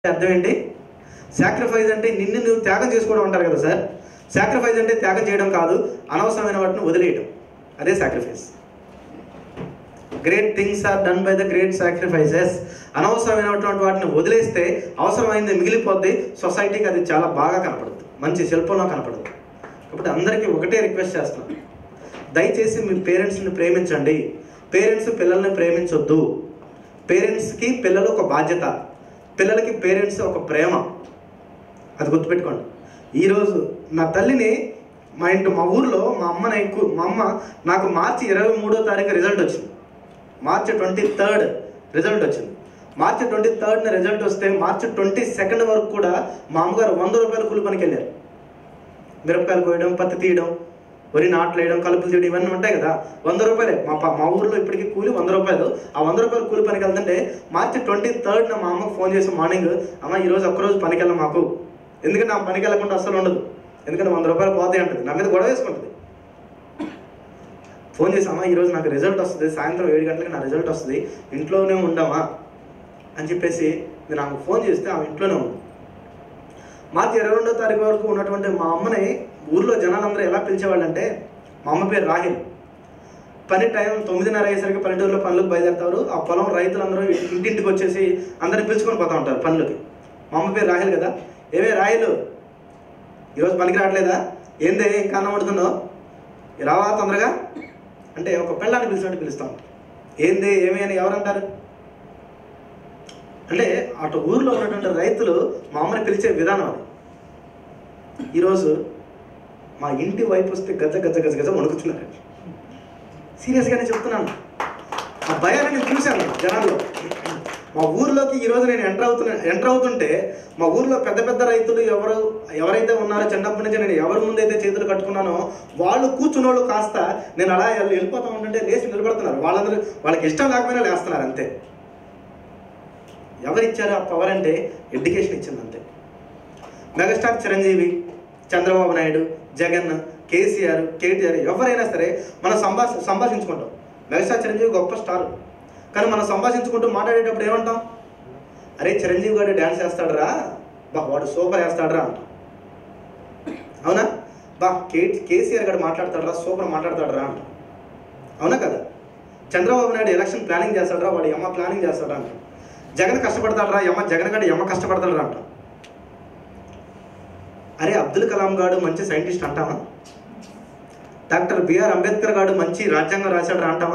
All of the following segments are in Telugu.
అర్థం ఏంటి సాక్రిఫైస్ అంటే నిన్ను నువ్వు త్యాగం చేసుకోవడం అంటారు కదా సార్ సాక్రిఫైస్ అంటే త్యాగం చేయడం కాదు అనవసరమైన వాటిని వదిలేయడం అదే sacrifice great things are done by the great sacrifices అనవసరమైనటువంటి వాటిని వదిలేస్తే అవసరమైంది మిగిలిపోద్ది సొసైటీకి అది చాలా బాగా కనపడుతుంది మంచి శిల్పంలో కనపడుతుంది కాబట్టి అందరికీ ఒకటే రిక్వెస్ట్ చేస్తున్నాను దయచేసి మీ పేరెంట్స్ని ప్రేమించండి పేరెంట్స్ పిల్లల్ని ప్రేమించొద్దు పేరెంట్స్కి పిల్లలు ఒక బాధ్యత పిల్లలకి పేరెంట్స్ ఒక ప్రేమ అది గుర్తుపెట్టుకోండి ఈరోజు నా తల్లిని మా ఇంటి మా ఊర్లో మా అమ్మ నాకు మా అమ్మ నాకు మార్చి ఇరవై మూడో తారీఖు రిజల్ట్ వచ్చింది మార్చి ట్వంటీ థర్డ్ రిజల్ట్ వచ్చింది మార్చి ట్వంటీ థర్డ్న రిజల్ట్ వస్తే మార్చి ట్వంటీ సెకండ్ వరకు కూడా మా అమ్మగారు వంద రూపాయల కూలి పనికి వెళ్ళారు మిరపకాయలు కోయడం పత్తి తీయడం వరి నాట్లు వేయడం కలుపులు తీయడం ఇవన్నీ ఉంటాయి కదా వంద రూపాయలే మా ప- మా ఊర్లో ఇప్పటికీ కూలి వంద రూపాయలు ఆ వంద రూపాయలు కూలి పనికి వెళ్తుంటే మార్చి ట్వంటీ థర్డ్న మా అమ్మకు ఫోన్ చేసి మార్నింగ్ అమ్మ ఈరోజు ఒక్కరోజు పనికి వెళ్ళం మాకు ఎందుకంటే నా పనికి వెళ్ళకుండా అస్సలు ఉండదు ఎందుకంటే వంద రూపాయలు పోతాయి అంటుంది నా మీద గొడవ వేసుకుంటుంది ఫోన్ చేసి అమ్మ ఈరోజు నాకు రిజల్ట్ వస్తుంది సాయంత్రం ఏడు గంటలకి నా రిజల్ట్ వస్తుంది ఇంట్లోనే ఉండమా అని చెప్పేసి నేను ఆమెకు ఫోన్ చేస్తే ఆమె ఇంట్లోనే ఉంది మార్చి ఇరవై రెండో తారీఖు వరకు ఉన్నటువంటి మా అమ్మని ఊర్లో జనాలందరూ ఎలా పిలిచేవాళ్ళంటే మా అమ్మ పేరు రాహిల్ పని టైం తొమ్మిదిన్నర అయ్యేసరికి పల్లెటూరులో పనులకు బయలుదేరుతారు ఆ పొలం రైతులందరూ ఇంటింటికి వచ్చేసి అందరిని పిలుచుకొని పోతా ఉంటారు పనులకి మా అమ్మ పేరు రాహిల్ కదా ఏమే రాహిలు ఈరోజు పనికి రావట్లేదా ఏందే ఇంకా అన్నం వండుతున్నావు రావా తొందరగా అంటే ఒక పెళ్ళాన్ని పిలిచినట్టు పిలుస్తాం ఏంది ఏమి అని ఎవరంటారు అంటే అటు ఊర్లో ఉన్నటువంటి రైతులు మా అమ్మని పిలిచే విధానం అది ఈరోజు మా ఇంటి వైపు వస్తే గజ గజ గజ గజ వణుకుతున్నారండి సీరియస్గానే చెప్తున్నాను ఆ భయాన్ని నేను చూశాను జనాల్లో మా ఊర్లోకి ఈరోజు నేను ఎంటర్ అవుతున్నా ఎంటర్ అవుతుంటే మా ఊర్లో పెద్ద పెద్ద రైతులు ఎవరు ఎవరైతే ఉన్నారో చిన్నప్పటి నుంచి నేను ఎవరి ముందైతే చేతులు కట్టుకున్నానో వాళ్ళు కూర్చున్నోళ్ళు కాస్త నేను అలా వెళ్ళి- వెళ్ళిపోతా ఉంటుంటే లేచి నిలబడుతున్నారు వాళ్ళందరూ వాళ్ళకి ఇష్టం లేకపోయినా లేస్తున్నారు అంతే ఎవరిచ్చారు ఆ పవర్ అంటే ఎడ్యుకేషన్ ఇచ్చింది అంతే మెగాస్టార్ చిరంజీవి చంద్రబాబు నాయుడు జగన్ కేసీఆర్ కేటీఆర్ ఎవరైనా సరే మనం సంభాష సంభాషించుకుంటాం మెగాస్టార్ చిరంజీవి గొప్ప స్టార్ కానీ మనం సంభాషించుకుంటూ మాట్లాడేటప్పుడు ఏమంటాం అరే చిరంజీవి గారు డ్యాన్స్ వేస్తాడరా బా వాడు సూపర్ వేస్తాడరా అంటాం అవునా బా కే కేసీఆర్ గారు మాట్లాడతాడరా సూపర్ మాట్లాడతాడరా అంటాం అవునా కదా చంద్రబాబు నాయుడు ఎలక్షన్ ప్లానింగ్ చేస్తాడరా వాడు ఎమ్మ ప్లానింగ్ చేస్తాడా అంటాం జగన్ కష్టపడతాడరా ఎమ్మ జగన్ గారు ఎమ్మ కష్టపడతాడరా అంటాం అరే అబ్దుల్ కలాం గారు మంచి సైంటిస్ట్ అంటామా డాక్టర్ బిఆర్ అంబేద్కర్ గారు మంచి రాజ్యాంగం రాశాడు అంటామా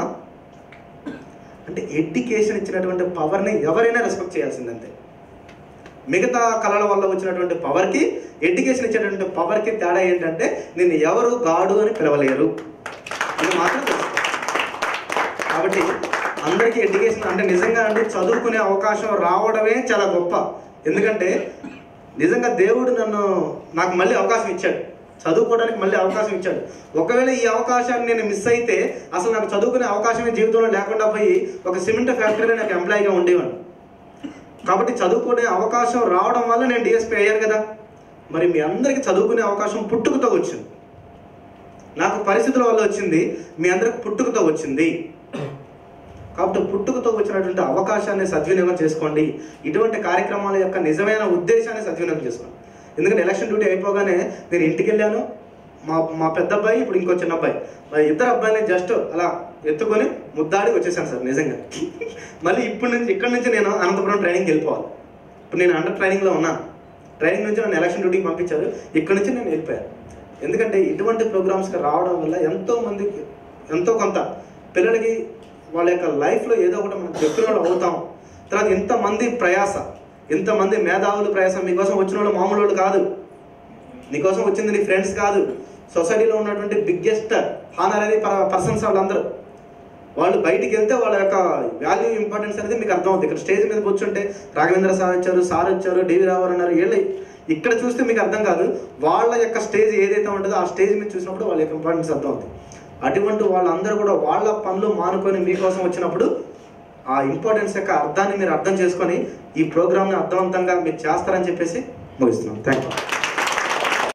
అంటే ఎడ్యుకేషన్ ఇచ్చినటువంటి పవర్ని ఎవరైనా రెస్పెక్ట్ చేయాల్సిందంతే మిగతా కళల వల్ల వచ్చినటువంటి పవర్కి ఎడ్యుకేషన్ ఇచ్చేటువంటి పవర్కి తేడా ఏంటంటే నిన్ను ఎవరు గాడు అని పిలవలేరు ఇది మాత్రం తెలుసు కాబట్టి అందరికీ ఎడ్యుకేషన్ అంటే నిజంగా అంటే చదువుకునే అవకాశం రావడమే చాలా గొప్ప ఎందుకంటే నిజంగా దేవుడు నన్ను నాకు మళ్ళీ అవకాశం ఇచ్చాడు చదువుకోవడానికి మళ్ళీ అవకాశం ఇచ్చాడు ఒకవేళ ఈ అవకాశాన్ని నేను మిస్ అయితే అసలు నాకు చదువుకునే అవకాశమే జీవితంలో లేకుండా పోయి ఒక సిమెంట్ ఫ్యాక్టరీలో నాకు ఎంప్లాయీగా ఉండేవాడిని కాబట్టి చదువుకునే అవకాశం రావడం వల్ల నేను డిఎస్పీ అయ్యాను కదా మరి మీ అందరికీ చదువుకునే అవకాశం పుట్టుకతో వచ్చింది నాకు పరిస్థితుల వల్ల వచ్చింది మీ అందరికి పుట్టుకతో వచ్చింది కాబట్టి పుట్టుకతో వచ్చినటువంటి అవకాశాన్ని సద్వినియోగం చేసుకోండి ఇటువంటి కార్యక్రమాల యొక్క నిజమైన ఉద్దేశాన్ని సద్వినియోగం చేసుకోండి ఎందుకంటే ఎలక్షన్ డ్యూటీ అయిపోగానే నేను ఇంటికి వెళ్ళాను మా మా పెద్ద అబ్బాయి ఇప్పుడు ఇంకో చిన్న అబ్బాయి మా ఇద్దరు అబ్బాయిని జస్ట్ అలా ఎత్తుకొని ముద్దాడి వచ్చేసాను సార్ నిజంగా మళ్ళీ ఇప్పటి నుంచి ఇక్కడ నుంచి నేను అనంతపురం ట్రైనింగ్కి వెళ్ళిపోవాలి ఇప్పుడు నేను అండర్ ట్రైనింగ్లో ఉన్నాను ట్రైనింగ్ నుంచి నన్ను ఎలక్షన్ డ్యూటీకి పంపించారు ఇక్కడ నుంచి నేను వెళ్ళిపోయాను ఎందుకంటే ఇటువంటి ప్రోగ్రామ్స్కి రావడం వల్ల ఎంతో మందికి ఎంతో కొంత పిల్లలకి వాళ్ళ యొక్క లైఫ్లో ఏదో ఒకటి మనం చెప్పిన వాళ్ళు అవుతాం తర్వాత ఇంతమంది ప్రయాస ఇంతమంది మేధావులు ప్రయాస మీకోసం వచ్చిన వాళ్ళు మామూలు వాళ్ళు కాదు నీకోసం వచ్చింది నీ ఫ్రెండ్స్ కాదు సొసైటీలో ఉన్నటువంటి బిగ్గెస్ట్ హానర్ అనేది పర్సన్స్ వాళ్ళందరూ వాళ్ళు బయటికి వెళ్తే వాళ్ళ యొక్క వాల్యూ ఇంపార్టెన్స్ అనేది మీకు అర్థం అవుతుంది ఇక్కడ స్టేజ్ మీద కూర్చుంటే రాఘవేంద్ర సార్ వచ్చారు సార్ వచ్చారు డివి రావు అన్నారు వీళ్ళు ఇక్కడ చూస్తే మీకు అర్థం కాదు వాళ్ళ యొక్క స్టేజ్ ఏదైతే ఉంటుందో ఆ స్టేజ్ మీద చూసినప్పుడు వాళ్ళ యొక్క ఇంపార్టెన్స్ అర్థం అవుతుంది అటువంటి వాళ్ళందరూ కూడా వాళ్ళ పనులు మానుకొని మీకోసం వచ్చినప్పుడు ఆ ఇంపార్టెన్స్ యొక్క అర్థాన్ని మీరు అర్థం చేసుకొని ఈ ప్రోగ్రామ్ని అర్థవంతంగా మీరు చేస్తారని చెప్పేసి ముగిస్తున్నాం థ్యాంక్ యూ